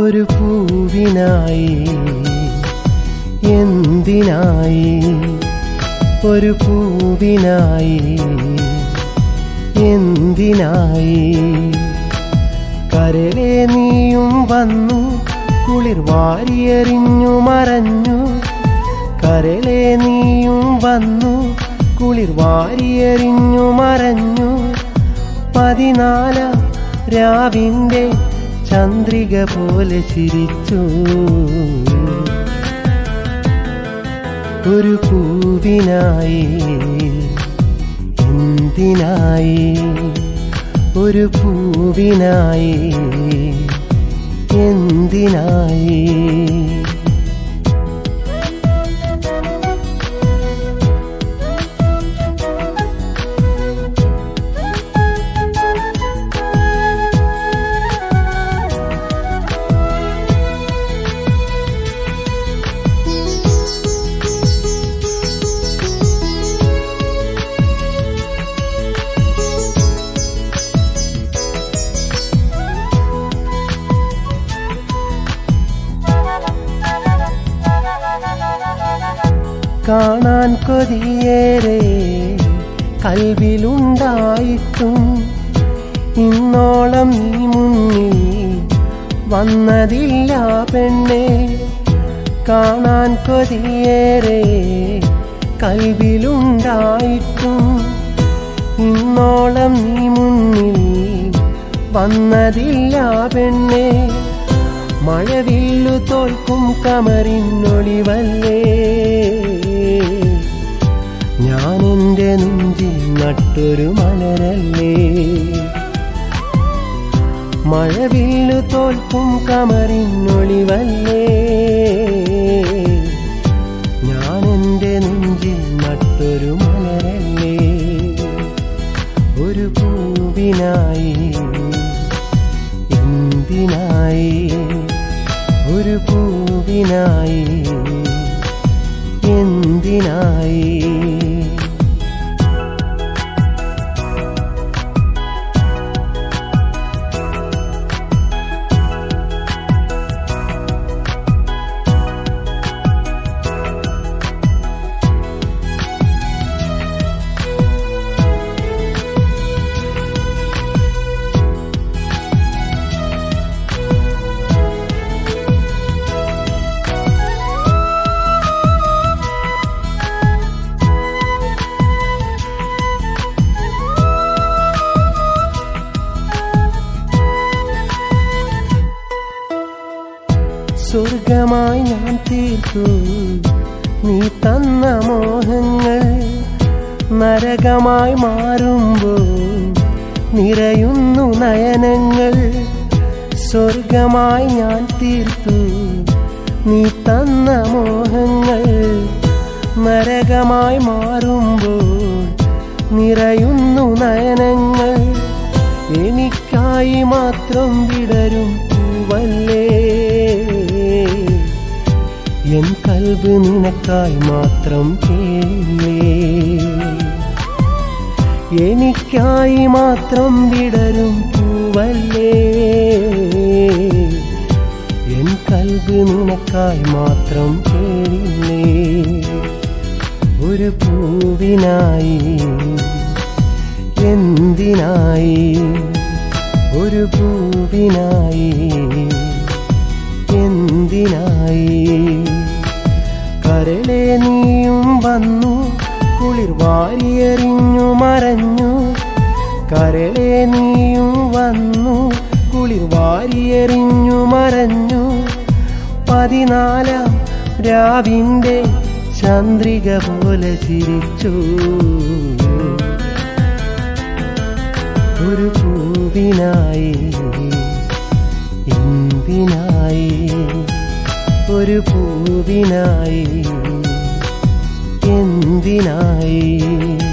ഒരു പൂവിനായി എന്തിനായി ഒരു പൂവിനായി എന്തിനായി കരളെ നീയും വന്നു കുളിർ വാരിയെറിഞ്ഞു മറഞ്ഞു കരളെ നീയും വന്നു കുളിർ വാരിയെറിഞ്ഞു മറഞ്ഞു പതിനാലാം രാവിന്റെ ചന്ദ്രിക പോലെ ചിരിച്ചു ഒരു പൂവിനായി എന്തിനായി ഒരു പൂവിനായി എന്തിനായി കാണാൻ കൊതിയേറെ കൽവിലുണ്ടായിട്ടും ഇന്നോളം നീ മുന്നിൽ വന്നതില്ല പെണ്ണെ കാണാൻ കൊതിയേറെ കൽവിലുണ്ടായിട്ടും ഇന്നോളം നീ മുന്നിൽ വന്നതില്ല പെണ്ണെ മഴവില്ലു തോൽക്കും കമറിന്നൊളിവല്ലേ ഞാൻ എൻ്റെ നെഞ്ചിൽ നട്ടൊരു മലരല്ലേ മഴവില്ലു തോൽക്കും കമറിന്നൊളിവല്ലേ ഞാൻ എൻ്റെ നെഞ്ചിൽ നട്ടൊരു മലരല്ലേ ഒരു പൂവിനായി എന്തിനായി ഒരു പൂവിനായി എന്തിനായി സ്വർഗമായി ഞാൻ തീർത്തു നീ തന്ന മോഹങ്ങൾ നരകമായി മാറുമ്പോൾ നിറയുന്നു നയനങ്ങൾ സ്വർഗമായി ഞാൻ തീർത്തു നീ തന്ന മോഹങ്ങൾ നരകമായി മാറുമ്പോൾ നിറയുന്നു നയനങ്ങൾ എനിക്കായി മാത്രം വിടരും പൂവല്ലേ എൻ കൽബ് നിനക്കായി മാത്രം കേളേ എനിക്കായി മാത്രം വിടരും പൂവല്ലേ എൻ കൽബ് നിനക്കായി മാത്രം കേളില്ലേ ഒരു പൂവിനായി എന്തിനായി ഒരു പൂവിനായി എന്തിനായി കരളെ നീയും വന്നു കുളിർ വാരിയെറിഞ്ഞു മറഞ്ഞു കരളെ നീയും വന്നു കുളിർ വാരിയെറിഞ്ഞു മറഞ്ഞു പതിനാലാം രാവിന്റെ ചന്ദ്രിക പോലെ ചിരിച്ചു ഒരു പൂവിനായി എന്തിനായി ഒരു പൂവിനായി എന്തിനായി